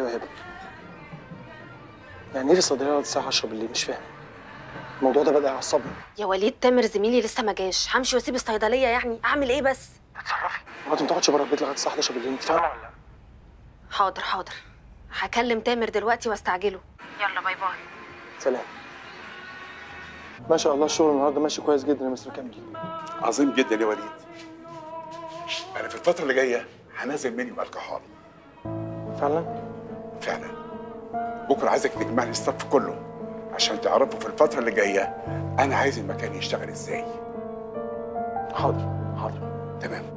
ايوه يا هبه يعني ايه في الصيدليه لغايه الساعه 10 بالليل مش فاهم الموضوع ده بدا يعصبني يا وليد تامر زميلي لسه ما جاش همشي واسيب الصيدليه يعني اعمل ايه بس اتصرفي مراتي ما تقعدش بره البيت لغايه الساعه 11 بالليل انت فاهمه ولا لا حاضر حاضر هكلم تامر دلوقتي واستعجله يلا باي باي سلام ما شاء الله الشغل النهارده ماشي كويس جدا يا مستر كامل عظيم جدا يا وليد انا في الفتره اللي جايه هنزل منيو الكحول فعلا فعلا بكره عايزك تجمع لي الصف كله عشان تعرفوا في الفتره اللي جايه انا عايز المكان يشتغل ازاي حاضر حاضر تمام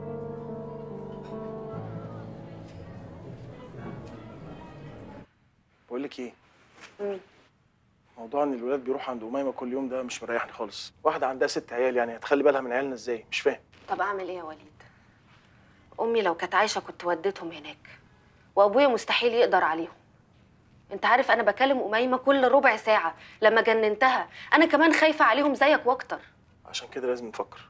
بقول لك ايه موضوع ان الولاد بيروحوا عند اميمه كل يوم ده مش مريحني خالص واحده عندها ست عيال يعني هتخلي بالها من عيالنا ازاي مش فاهم طب اعمل ايه يا وليد امي لو كانت عايشه كنت وديتهم هناك وابويا مستحيل يقدر عليهم انت عارف انا بكلم اميمه كل ربع ساعه لما جننتها انا كمان خايفه عليهم زيك واكتر عشان كده لازم نفكر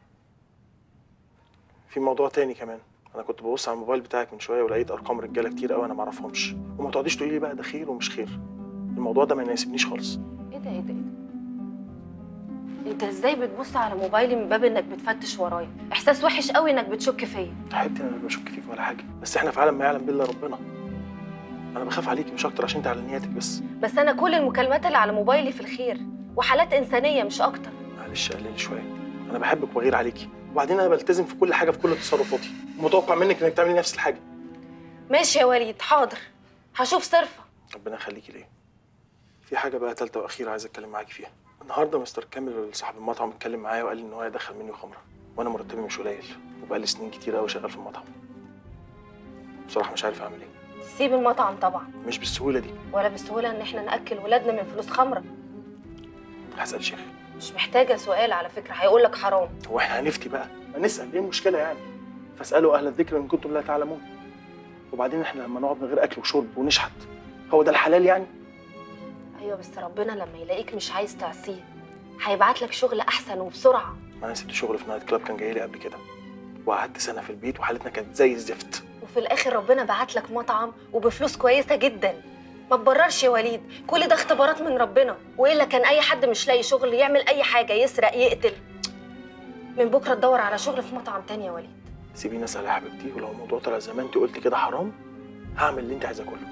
في موضوع تاني كمان انا كنت ببص على الموبايل بتاعك من شويه ولقيت ارقام رجاله كتير قوي انا ما اعرفهمش وما تقعديش تقولي لي بقى ده خير ومش خير الموضوع ده ما يناسبنيش خالص ايه ده ايه ده ايه ده انت ازاي بتبص على موبايلي من باب انك بتفتش ورايا احساس وحش قوي انك بتشك فيا حبيبتي انا مش بشك فيك ولا حاجه بس احنا في عالم ما يعلم به الا ربنا انا بخاف عليكي مش اكتر عشان انت على نياتك بس بس انا كل المكالمات اللي على موبايلي في الخير وحالات انسانيه مش اكتر معلش قللي شويه انا بحبك وبغير عليكي وبعدين انا بلتزم في كل حاجه في كل تصرفاتي ومتوقع منك انك تعملي نفس الحاجه ماشي يا وليد حاضر هشوف صرفه ربنا يخليكي ليه في حاجه بقى ثالثه واخيره عايز اتكلم معاكي فيها النهارده مستر كامل صاحب المطعم اتكلم معايا وقال لي ان هو هيدخل مني خمره وانا مرتبي مش قليل وبقالي سنين كتير قوي شغال في المطعم بصراحه مش عارف اعمل ايه سيب المطعم طبعا مش بالسهوله دي ولا بالسهوله ان احنا ناكل ولادنا من فلوس خمره هسال شيخ مش محتاجه سؤال على فكره هيقول لك حرام هو احنا هنفتي بقى ما نسال ايه المشكله يعني فاسالوا اهل الذكر ان كنتم لا تعلمون وبعدين احنا لما نقعد من غير اكل وشرب ونشحت هو ده الحلال يعني ايوه بس ربنا لما يلاقيك مش عايز تعصيه هيبعت لك شغل احسن وبسرعه ما انا سبت شغل في نايت كلاب كان جاي لي قبل كده وقعدت سنه في البيت وحالتنا كانت زي الزفت وفي الاخر ربنا بعت لك مطعم وبفلوس كويسه جدا ما تبررش يا وليد كل ده اختبارات من ربنا والا كان اي حد مش لاقي شغل يعمل اي حاجه يسرق يقتل من بكره تدور على شغل في مطعم تاني يا وليد سيبيني اسال يا حبيبتي ولو الموضوع طلع زي ما انت قلت كده حرام هعمل اللي انت عايزاه كله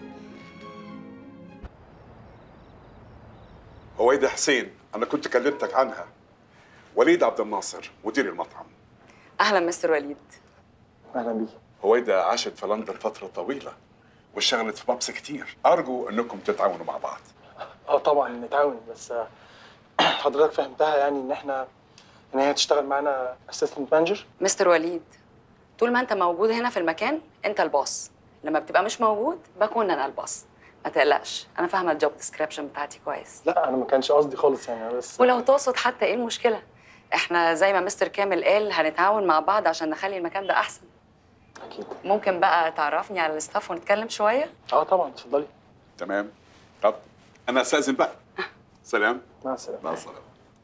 هويدا حسين انا كنت كلمتك عنها وليد عبد الناصر مدير المطعم اهلا مستر وليد اهلا بيكي هويدا عاشت في لندن فتره طويله واشتغلت في بابس كتير ارجو انكم تتعاونوا مع بعض اه طبعا نتعاون بس آه، حضرتك فهمتها يعني ان احنا ان هي تشتغل معانا اسيستنت مانجر مستر وليد طول ما انت موجود هنا في المكان انت الباص لما بتبقى مش موجود بكون انا الباص ما تقلقش انا فاهمه الجوب ديسكريبشن بتاعتي كويس لا انا ما كانش قصدي خالص يعني أنا بس ولو تقصد حتى ايه المشكله احنا زي ما مستر كامل قال هنتعاون مع بعض عشان نخلي المكان ده احسن اكيد ممكن بقى تعرفني على الستاف ونتكلم شويه اه طبعا اتفضلي تمام طب انا استاذن بقى سلام مع السلامه مع السلامه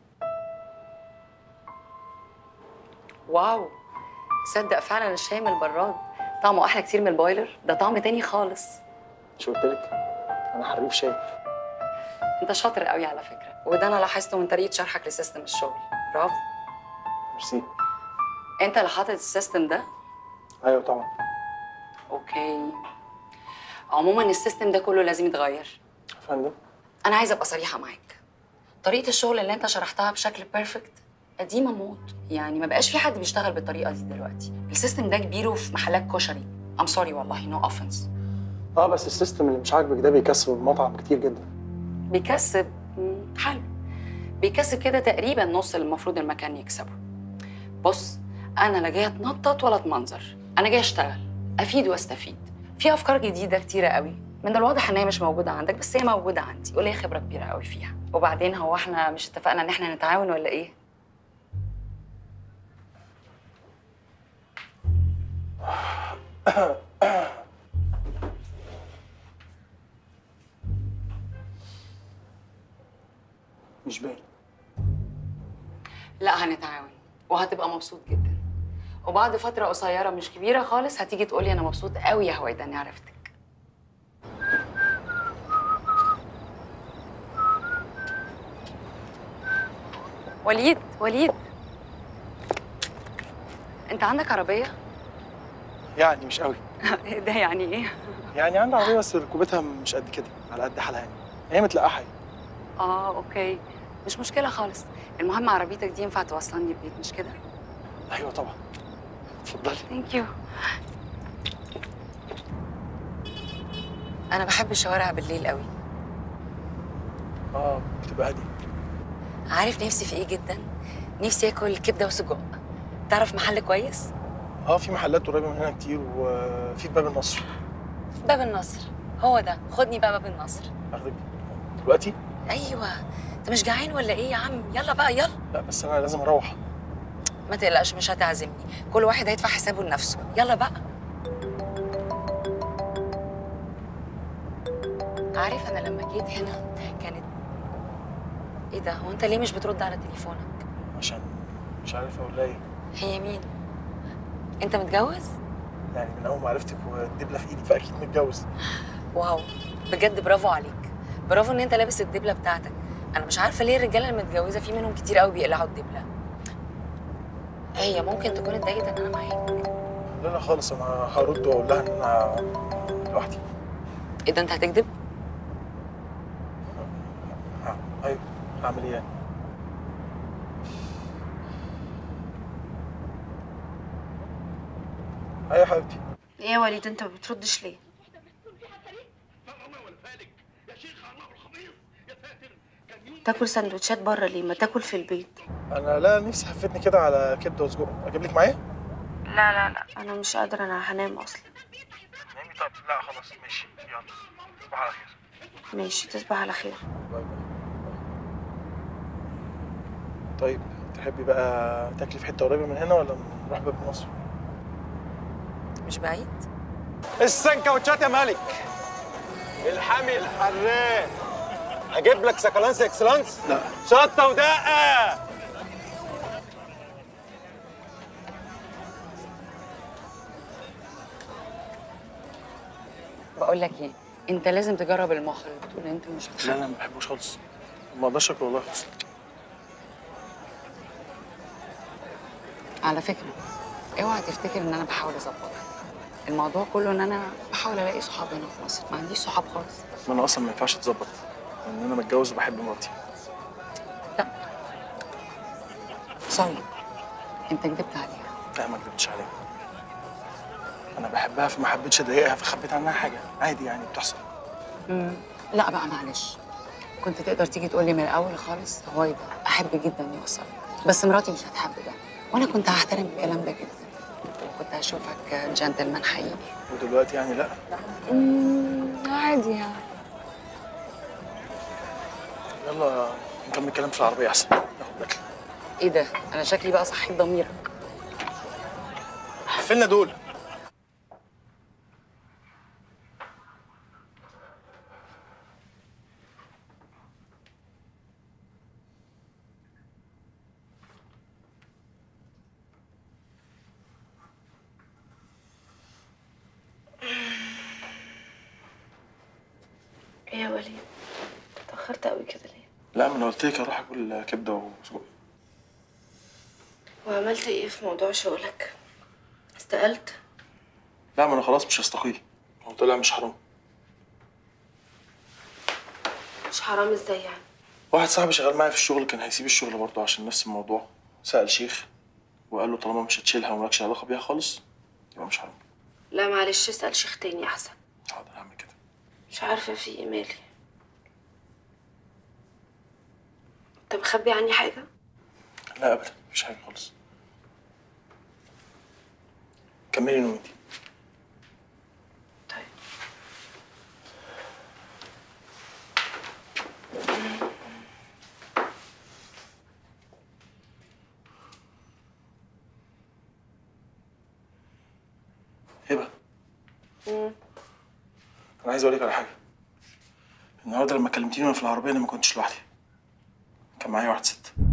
واو تصدق فعلا الشاي من البراد طعمه احلى كتير من البويلر ده طعم تاني خالص مش قلت لك انا حريف شاي انت شاطر قوي على فكره وده انا لاحظته من طريقه شرحك لسيستم الشغل برافو ميرسي انت اللي حاطط السيستم ده ايوه طبعا اوكي عموما السيستم ده كله لازم يتغير يا فندم انا عايزه ابقى صريحه معاك طريقه الشغل اللي انت شرحتها بشكل بيرفكت قديمه موت يعني ما بقاش في حد بيشتغل بالطريقه دي دلوقتي السيستم ده كبيره في محلات كشري ام سوري والله نو no اوفنس اه بس السيستم اللي مش عاجبك ده بيكسب المطعم كتير جدا بيكسب مم، حلو بيكسب كده تقريبا نص اللي المفروض المكان يكسبه بص انا لا جايه اتنطط ولا اتمنظر انا جايه اشتغل افيد واستفيد في افكار جديده كتيره قوي من الواضح ان هي مش موجوده عندك بس هي موجوده عندي وليا خبره كبيره قوي فيها وبعدين هو احنا مش اتفقنا ان احنا نتعاون ولا ايه مش باين لا هنتعاون وهتبقى مبسوط جدا وبعد فتره قصيره مش كبيره خالص هتيجي تقولي انا مبسوط قوي يا هويدا اني عرفتك وليد وليد انت عندك عربيه يعني مش قوي ده يعني ايه يعني عندي عربيه بس ركوبتها مش قد كده على قد حالها يعني هي متلقحه يعني. اه اوكي مش مشكله خالص المهم عربيتك دي ينفع توصلني البيت مش كده ايوه طبعا اتفضلي ثانك يو انا بحب الشوارع بالليل قوي اه بتبقى هاديه عارف نفسي في ايه جدا نفسي اكل كبده وسجق تعرف محل كويس اه في محلات قريبه من هنا كتير وفي باب النصر باب النصر هو ده خدني بقى باب النصر اخدك دلوقتي ايوه انت مش جعان ولا ايه يا عم يلا بقى يلا لا بس انا لازم اروح ما تقلقش مش هتعزمني كل واحد هيدفع حسابه لنفسه يلا بقى عارف انا لما جيت هنا كانت ايه ده هو انت ليه مش بترد على تليفونك عشان مش عارف اقول لها ايه هي مين انت متجوز يعني من اول ما عرفتك والدبله في ايدي فاكيد متجوز واو بجد برافو عليك برافو ان انت لابس الدبله بتاعتك انا مش عارفه ليه الرجاله المتجوزه في منهم كتير قوي بيقلعوا الدبله هي ممكن تكون اتضايقت ان انا معاك لا لا خالص انا هرد واقول لها ان انا لوحدي ايه ده انت هتكذب ها، ايوه هعمل ايه يعني ايوه يا حبيبتي ايه يا وليد انت ما بتردش ليه تاكل سندوتشات بره ليه ما تاكل في البيت انا لا نفسي هفتني كده على كبده وسجق اجيب لك معايا لا لا لا انا مش قادره انا هنام اصلا نامي طب لا خلاص ماشي يلا تصبح على خير ماشي تصبح على خير باي باي طيب تحبي بقى تاكلي في حته قريبه من هنا ولا نروح باب مصر مش بعيد السنكوتشات يا ملك الحامي الحراق اجيب لك سكالانس اكسلانس لا شطه ودقه بقول لك ايه انت لازم تجرب المخ اللي بتقول انت مش لا بتحبه لا ما بحبوش خالص ما اقدرش اكل والله خالص على فكره اوعى تفتكر ان انا بحاول اظبطك الموضوع كله ان انا بحاول الاقي صحاب هنا في مصر ما عنديش صحاب خالص ما انا اصلا ما ينفعش اتظبط لان انا متجوز وبحب مراتي لا سوري انت كدبت عليها لا ما كدبتش عليك انا بحبها فما حبيتش اضايقها فخبيت عنها حاجه عادي يعني بتحصل مم. لا بقى معلش كنت تقدر تيجي تقول لي من الاول خالص هوايدا احب جدا يوصلك بس مراتي مش هتحب ده وانا كنت هحترم الكلام ده جدا وكنت هشوفك جنتلمان حقيقي ودلوقتي يعني لا مم، عادي يعني يلا نكمل كلام في العربيه احسن ناخد اكل ايه ده انا شكلي بقى صحيت ضميرك قفلنا دول ايه يا وليد اتاخرت قوي كده ليه لا ما انا قلت لك اروح اكل كبده وسجق وعملت ايه في موضوع شغلك استقلت لا ما انا خلاص مش هستقيل هو طلع مش حرام مش حرام ازاي يعني واحد صاحبي شغال معايا في الشغل كان هيسيب الشغل برضه عشان نفس الموضوع سأل شيخ وقال له طالما مش هتشيلها ومالكش علاقة بيها خالص يبقى مش حرام لا معلش اسال شيخ تاني احسن حاضر هعمل كده مش عارفه في ايه مالي انت مخبي عني حاجه لا ابدا مفيش حاجة خالص كملي نومتي طيب هبة مم. انا عايز اقول لك على حاجة النهارده لما كلمتيني وانا في العربية انا ما كنتش لوحدي كان معايا واحد ست